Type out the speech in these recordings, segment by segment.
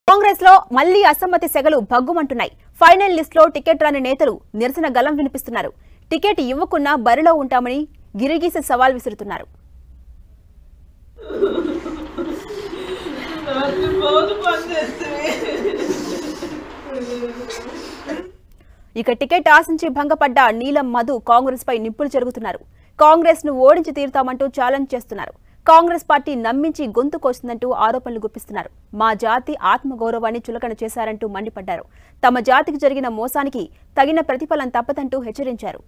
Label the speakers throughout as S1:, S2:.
S1: కాంగ్రెస్ లో మళ్లీ అసమ్మతి సెగలు భగ్గుమంటున్నాయి ఫైనల్ లిస్ట్ లో టికెట్ రాని నేతలు నిరసన గలం వినిపిస్తున్నారు టికెట్ ఇవ్వకున్నా బరిలో ఉంటామని గిరిగీసి సవాల్ విసురుతున్నారు
S2: రాత్రి రోజు పని చేస్తుంది
S1: ఇక టికెట్ ఆశించి భంగపడ్డ నీలం మధు కాంగ్రెస్ పై నిప్పులు జరుగుతున్నారు కాంగ్రెస్ ను ఓడించి తీరుతామంటూ ఛాలెంజ్ చేస్తున్నారు కాంగ్రెస్ పార్టీ నమ్మించి గొంతు కోసిందంటూ ఆరోపణలు గుప్పిస్తున్నారు మా జాతి ఆత్మగౌరవాన్ని చులకన చేశారంటూ మండిపడ్డారు తమ జాతికి జరిగిన మోసానికి తగిన ప్రతిఫలం తప్పదంటూ హెచ్చరించారు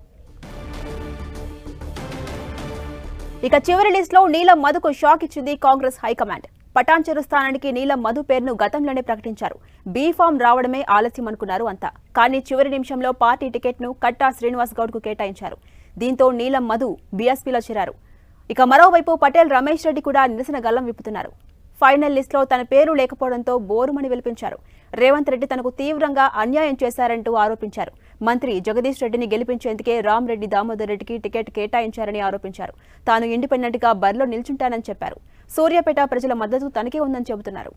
S1: ఇక చివరి లిస్టులో నీలం మధుకు షాక్ ఇచ్చింది కాంగ్రెస్ హైకమాండ్ పటాన్చెరు స్థానానికి నీలం మధు పేరును గతంలోనే ప్రకటించారు బీ ఫామ్ రావడమే ఆలస్యం అనుకున్నారు అంతా కానీ చివరి నిమిషంలో పార్టీ టికెట్ను కట్టా శ్రీనివాస్ గౌడ్ కు కేటాయించారు దీంతో నీలం మధు బీఎస్పీలో చేరారు ఇక మరోవైపు పటేల్ రమేష్ రెడ్డి కూడా నిరసన గల్లం విప్పుతున్నారు ఫైనల్ లిస్టులో తన పేరు లేకపోవడంతో బోరుమని విలిపించారు రేవంత్ రెడ్డి తనకు తీవ్రంగా అన్యాయం చేశారంటూ ఆరోపించారు మంత్రి జగదీష్ రెడ్డిని గెలిపించేందుకే రామ్ రెడ్డి దామోదర్ రెడ్డికి టికెట్ కేటాయించారని ఆరోపించారు తాను ఇండిపెండెంట్ గా బరిలో నిల్చుంటానని చెప్పారు సూర్యాపేట ప్రజల మద్దతు తనకే ఉందని చెబుతున్నారు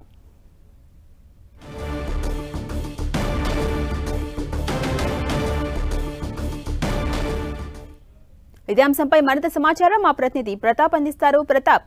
S1: ఇదే అంశంపై మరింత సమాచారం మా ప్రతినిధి ప్రతాప్ అందిస్తారు ప్రతాప్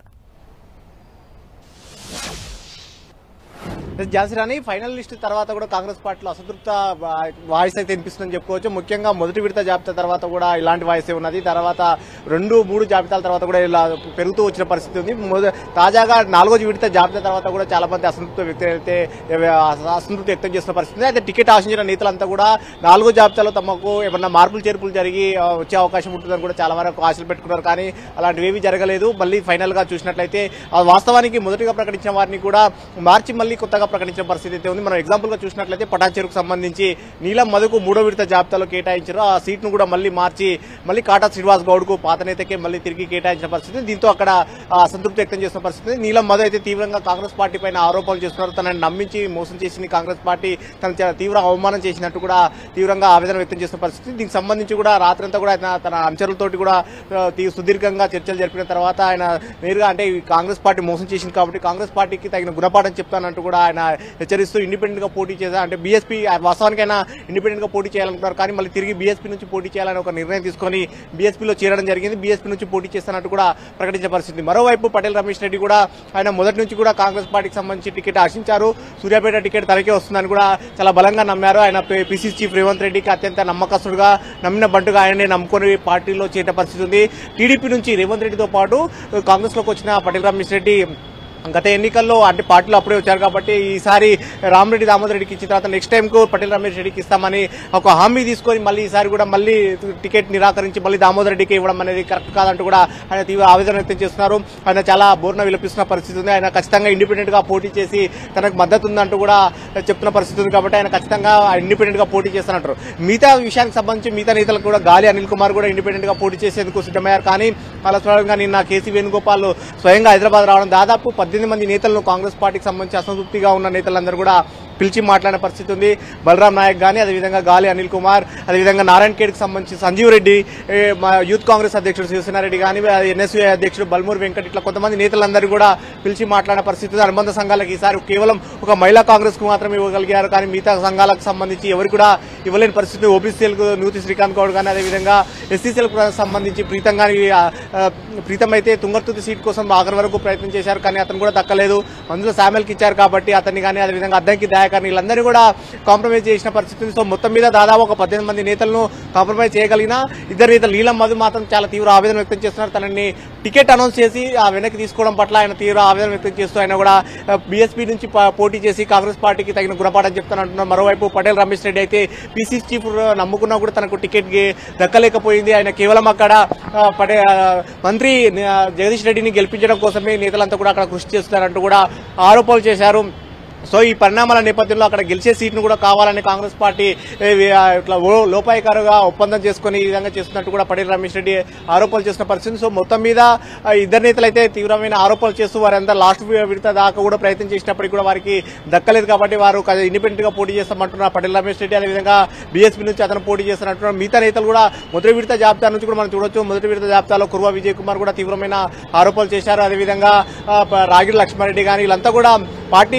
S3: జాసిరాని ఫైనల్ లిస్ట్ తర్వాత కూడా కాంగ్రెస్ పార్టీలో అసంతృప్త వా- వాయిస్ అయితే వినిపిస్తుందని చెప్పుకోవచ్చు ముఖ్యంగా మొదటి విడత జాబితా తర్వాత కూడా ఇలాంటి వాయిస్ ఉన్నది తర్వాత రెండు మూడు జాబితాల తర్వాత కూడా ఇలా పెరుగుతూ వచ్చిన పరిస్థితి ఉంది మొద- తాజాగా నాలుగో విడత జాబితా తర్వాత కూడా చాలా మంది అసంతృప్త వ్యక్తులు అయితే అసంతృప్తి వ్యక్తం చేస్తున్న పరిస్థితి ఉంది. అయితే టికెట్ ఆశించిన నేతలంతా కూడా నాలుగో జాబితాలో తమకు ఏమన్నా మార్పులు చేర్పులు జరిగి ఆ, వచ్చే అవకాశం ఉంటుందని కూడా చాలా వరకు ఆశలు పెట్టుకున్నారు కానీ అలాంటివి ఏమీ జరగలేదు మళ్ళీ ఫైనల్ గా చూసినట్లయితే ఆ వాస్తవానికి మొదటిగా ప్రకటించిన వారిని కూడా మార్చి మళ్ళీ కొత్తగా ప్రకటించిన పరిస్థితి అయితే ఉంది మనం ఎగ్జాంపుల్ గా చూసినట్లయితే పటాచేరుకు సంబంధించి నీలం మధుకు మూడో విడత జాబితాలో కేటాయించారు ఆ సీట్ ను కూడా మళ్ళీ మార్చి మళ్ళీ కాటా శ్రీనివాస్ గౌడ్ కు పాత నేతకే మళ్ళీ తిరిగి కేటాయించిన పరిస్థితి ఉంది. దీంతో అక్కడ ఆ, అసంతృప్తి వ్యక్తం చేసిన పరిస్థితి ఉంది. నీలం మధు అయితే తీవ్రంగా కాంగ్రెస్ పార్టీ పైన ఆరోపణలు చేస్తున్నారు తనని నమ్మించి మోసం చేసింది కాంగ్రెస్ పార్టీ తన చాలా తీవ్ర అవమానం చేసినట్టు కూడా తీవ్రంగా ఆవేదన వ్యక్తం చేసిన పరిస్థితి దీనికి సంబంధించి కూడా రాత్రంతా కూడా ఆయన తన అనుచరులతోటి కూడా ఆ, తీ- సుదీర్ఘంగా చర్చలు జరిపిన తర్వాత ఆయన నేరుగా అంటే ఈ కాంగ్రెస్ పార్టీ మోసం చేసింది కాబట్టి కాంగ్రెస్ పార్టీకి తగిన గుణపాఠం చెప్తానంటూ కూడా ఆయన హెచ్చరిస్తూ ఇండిపెండెంట్ గా పోటీ చేశా అంటే బీఎస్పీ వాస్తవానికైనా ఇండిపెండెంట్ గా పోటీ చేయాలనుకున్నారు కానీ మళ్ళీ తిరిగి బీఎస్పీ నుంచి పోటీ చేయాలని ఒక నిర్ణయం తీసుకొని బీఎస్పీలో చేరడం జరిగింది బీఎస్పీ నుంచి పోటీ చేస్తానంటూ కూడా ప్రకటించిన పరిస్థితి మరోవైపు పటేల్ రమేష్ రెడ్డి కూడా ఆయన మొదటి నుంచి కూడా కాంగ్రెస్ పార్టీకి సంబంధించి టికెట్ ఆశించారు సూర్యాపేట టికెట్ తనకే వస్తుందని కూడా చాలా బలంగా నమ్మారు ఆయన పిసిసి చీఫ్ రేవంత్ రెడ్డికి అత్యంత నమ్మకస్తుడుగా నమ్మిన బంటుగా ఆయనే నమ్ముకొని పార్టీలో చేరిన పరిస్థితి ఉంది టీడీపీ నుంచి రేవంత్ రెడ్డితో పాటు కాంగ్రెస్ లోకి వచ్చిన పటేల్ రమేష్ రెడ్డి గత ఎన్నికల్లో అంటే పార్టీలో అప్పుడే వచ్చారు కాబట్టి ఈసారి రామరెడ్డి దామోదర్ రెడ్డికి ఇచ్చిన తర్వాత నెక్స్ట్ టైం కు పటేల్ రమేష్ రెడ్డికి ఇస్తామని ఒక హామీ తీసుకొని మళ్ళీ ఈసారి కూడా మళ్ళీ టికెట్ నిరాకరించి మళ్ళీ దామోదర్ రెడ్డికి ఇవ్వడం అనేది కరెక్ట్ కాదంటూ కూడా ఆయన తీవ్ర ఆవేదన వ్యక్తం చేస్తున్నారు ఆయన చాలా బోర్న విలపిస్తున్న పరిస్థితి ఉంది ఆయన ఖచ్చితంగా ఇండిపెండెంట్ గా పోటీ చేసి తనకు మద్దతు ఉందంటూ కూడా చెప్తున్న పరిస్థితి ఉంది కాబట్టి ఆయన ఖచ్చితంగా ఇండిపెండెంట్ గా పోటీ చేస్తానంటారు మిగతా విషయానికి సంబంధించి మిగతా నేతలకు కూడా గాలి అనిల్ కుమార్ కూడా ఇండిపెండెంట్ గా పోటీ చేసేందుకు సిద్ధమయ్యారు కానీ అలా స్వయంగా నిన్న కేసీ వేణుగోపాల్ స్వయంగా హైదరాబాద్ రావడం దాదాపు పద్దెనిమిది మంది నేతలను కాంగ్రెస్ పార్టీకి సంబంధించి అసంతృప్తిగా ఉన్న నేతలందరూ కూడా పిలిచి మాట్లాడిన పరిస్థితి ఉంది బలరాం నాయక్ గానీ అదేవిధంగా గాలి అనిల్ కుమార్ అదేవిధంగా నారాయణ ఖేడ్కి సంబంధించి సంజీవ్ రెడ్డి ఏ, మా యూత్ కాంగ్రెస్ అధ్యక్షుడు శివసేనారెడ్డి కానీ ఎన్ఎస్యూ అధ్యక్షుడు బల్మూర్ వెంకట్ ఇట్లా కొంతమంది నేతలందరూ కూడా పిలిచి మాట్లాడిన పరిస్థితి ఉంది. అనుబంధ సంఘాలకు ఈసారి కేవలం ఒక మహిళా కాంగ్రెస్ కు మాత్రమే ఇవ్వగలిగారు కానీ మిగతా సంఘాలకు సంబంధించి ఎవరు కూడా ఇవ్వలేని పరిస్థితి ఓబీసీలకు నూతి శ్రీకాంత్ గౌడ్ కానీ అదేవిధంగా ఎస్సీసీలకు సంబంధించి ప్రీతం కానీ ఆ, ఆ, ప్రీతం అయితే తుంగర్తుది సీట్ కోసం ఆఖరి వరకు ప్రయత్నం చేశారు కానీ అతను కూడా దక్కలేదు అందులో శామెల్కి ఇచ్చారు కాబట్టి అతన్ని కానీ అదేవిధంగా అద్దంకి దయాకర్ని వీళ్ళందరూ కూడా కాంప్రమైజ్ చేసిన పరిస్థితి ఉంది. సో మొత్తం మీద దాదాపు ఒక పద్దెనిమిది మంది నేతలను కాంప్రమైజ్ చేయగలిగిన ఇద్దరు నేతలు నీలం మధు మాత్రం చాలా తీవ్ర ఆవేదన వ్యక్తం చేస్తున్నారు తనని టికెట్ అనౌన్స్ చేసి ఆ వెనక్కి తీసుకోవడం పట్ల ఆయన తీవ్ర ఆవేదన వ్యక్తం చేస్తూ ఆయన కూడా బీఎస్పీ నుంచి పా- పోటీ చేసి కాంగ్రెస్ పార్టీకి తగిన గుణపాఠం చెప్తానంటున్నారు మరోవైపు పటేల్ రమేష్ రెడ్డి అయితే పీసీ చీఫ్ నమ్ముకున్నా కూడా తనకు టికెట్ గే- దక్కలేకపోయింది ఆయన కేవలం అక్కడ ఆ, పటే ఆ, మంత్రి ఆ, జగదీష్ రెడ్డిని గెలిపించడం కోసమే నేతలంతా కూడా అక్కడ కృషి చేస్తున్నారంటూ కూడా ఆరోపణలు చేశారు సో ఈ పరిణామాల నేపథ్యంలో అక్కడ గెలిచే సీట్ను కూడా కావాలని కాంగ్రెస్ పార్టీ ఏ, వి- ఆ, ఇట్లా ఓ- లోపాయకారుగా ఒప్పందం చేసుకుని ఈ విధంగా చేస్తున్నట్టు కూడా పటేల్ రమేష్ రెడ్డి ఆరోపణలు చేసిన పరిస్థితి సో మొత్తం మీద ఆ, ఇద్దరు నేతలు అయితే తీవ్రమైన ఆరోపణలు చేస్తూ వారంతా లాస్ట్ విడత దాకా కూడా ప్రయత్నం చేసినప్పటికీ కూడా వారికి దక్కలేదు కాబట్టి వారు ఇండిపెండెంట్ గా పోటీ చేస్తామంటున్నారు పటేల్ రమేష్ రెడ్డి అదేవిధంగా బీఎస్పీ నుంచి అతను పోటీ చేస్తున్నట్టున్నారు మిగతా నేతలు కూడా మొదటి విడత జాబితా నుంచి కూడా మనం చూడొచ్చు మొదటి విడత జాబితాలో కుర్వా విజయ్ కుమార్ కూడా తీవ్రమైన ఆరోపణలు చేశారు అదేవిధంగా ఆ, ప- రాగిడి లక్ష్మారెడ్డి కానీ వీళ్ళంతా కూడా పార్టీ పట్ల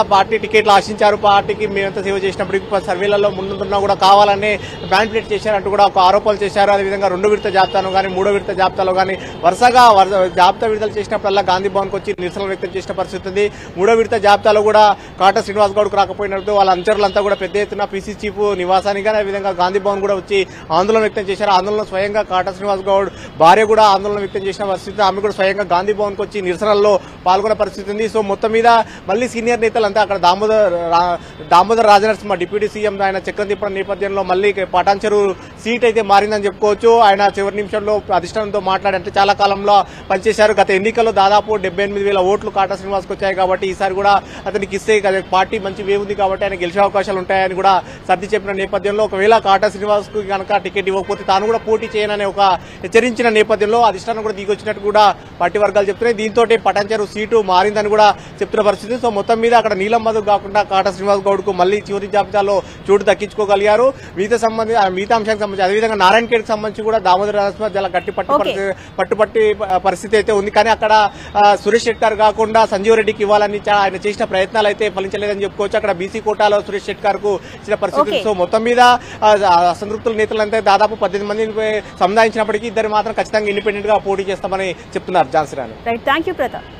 S3: పార్టీ టికెట్లు ఆశించారు పార్టీకి మేమంతా సేవ చేసినప్పుడు ఇప్పుడు సర్వేలలో ముందున్నా కూడా కావాలనే మ్యానిపులేట్ చేశారంటూ కూడా ఒక ఆరోపణలు చేశారు అదేవిధంగా రెండో విడత జాబితాను కానీ మూడో విడత జాబితాలో కానీ వరుసగా వరుస- జాబితా విడుదల చేసినప్పుడల్లా గాంధీ భవన్కి వచ్చి నిరసన వ్యక్తం చేసిన పరిస్థితి ఉంది మూడో విడత జాబితాలో కూడా కాటా శ్రీనివాస్ గౌడ్కు రాకపోయినట్టు వాళ్ళ అనుచరులంతా కూడా పెద్ద ఎత్తున పీసీ చీఫ్ నివాసానికి కానీ అదేవిధంగా గాంధీ భవన్ కూడా వచ్చి ఆందోళన వ్యక్తం చేశారు ఆందోళన స్వయంగా కాటా శ్రీనివాస్ గౌడ్ భార్య కూడా ఆందోళన వ్యక్తం చేసిన పరిస్థితి ఆమె కూడా స్వయంగా గాంధీ భవన్ కు వచ్చి నిరసనల్లో పాల్గొన్న పరిస్థితి ఉంది సో మొత్తం మీద మళ్ళీ సీనియర్ నేతలంతా అక్కడ దామోదర్ రా- దామోదర్ రాజనరసింహ డిప్యూటీ సీఎం ఆయన చక్రం తిప్పడం నేపథ్యంలో మళ్ళీ పటాన్చెరు సీట్ అయితే మారిందని చెప్పుకోవచ్చు ఆయన చివరి నిమిషంలో అధిష్టానంతో మాట్లాడి అంటే చాలా కాలంలో పనిచేశారు గత ఎన్నికల్లో దాదాపు డెబ్బై ఎనిమిది వేల ఓట్లు కాటా శ్రీనివాస్కి వచ్చాయి కాబట్టి ఈసారి కూడా అతనికి ఇస్తే కదా పార్టీ మంచి వేవ్ ఉంది కాబట్టి ఆయన గెలిచే అవకాశాలు ఉంటాయని కూడా సర్ది చెప్పిన నేపథ్యంలో ఒకవేళ కాటా శ్రీనివాస్ కు కనుక టికెట్ ఇవ్వకపోతే తాను కూడా పోటీ చేయననే ఒక హెచ్చరించిన నేపథ్యంలో అధిష్టానం కూడా దిగొచ్చినట్టు కూడా పార్టీ వర్గాలు చెప్తున్నాయి దీంతో పటాన్చెరు సీటు మారిందని కూడా చెప్తున్న పరిస్థితి సో మొత్తం మీద అక్కడ నీలం మధు కాకుండా కాటా శ్రీనివాస్ గౌడ్ కు మళ్ళీ చివరి జాబితాలో చోటు దక్కించుకోగలిగారు మిగతా సంబంధి ఆ మిగతా అంశానికి సంబంధించి అదేవిధంగా నారాయణ ఖేడ్ సంబంధించి కూడా దామోదర నరసింహ చాలా గట్టి పట్టు
S1: Okay.
S3: పరిస్థితి- పట్టుపట్టి ప- పరిస్థితి అయితే ఉంది కానీ అక్కడ ఆ, సురేష్ షెట్కర్ కాకుండా సంజీవ్ రెడ్డికి ఇవ్వాలని చా- ఆయన చేసిన ప్రయత్నాలు అయితే ఫలించలేదని చెప్పుకోవచ్చు అక్కడ బీసీ కోటాలో సురేష్ షెట్కర్ కు ఇచ్చిన పరిస్థితి
S1: Okay.
S3: సో మొత్తం మీద ఆ, ఆ, అసంతృప్తుల నేతలంతా దాదాపు పద్దెనిమిది మందిని సముదాయించినప్పటికీ ఇద్దరు మాత్రం ఖచ్చితంగా ఇండిపెండెంట్ గా పోటీ చేస్తామని చెప్తున్నారు Jhansi Rani
S1: right thank you Pratap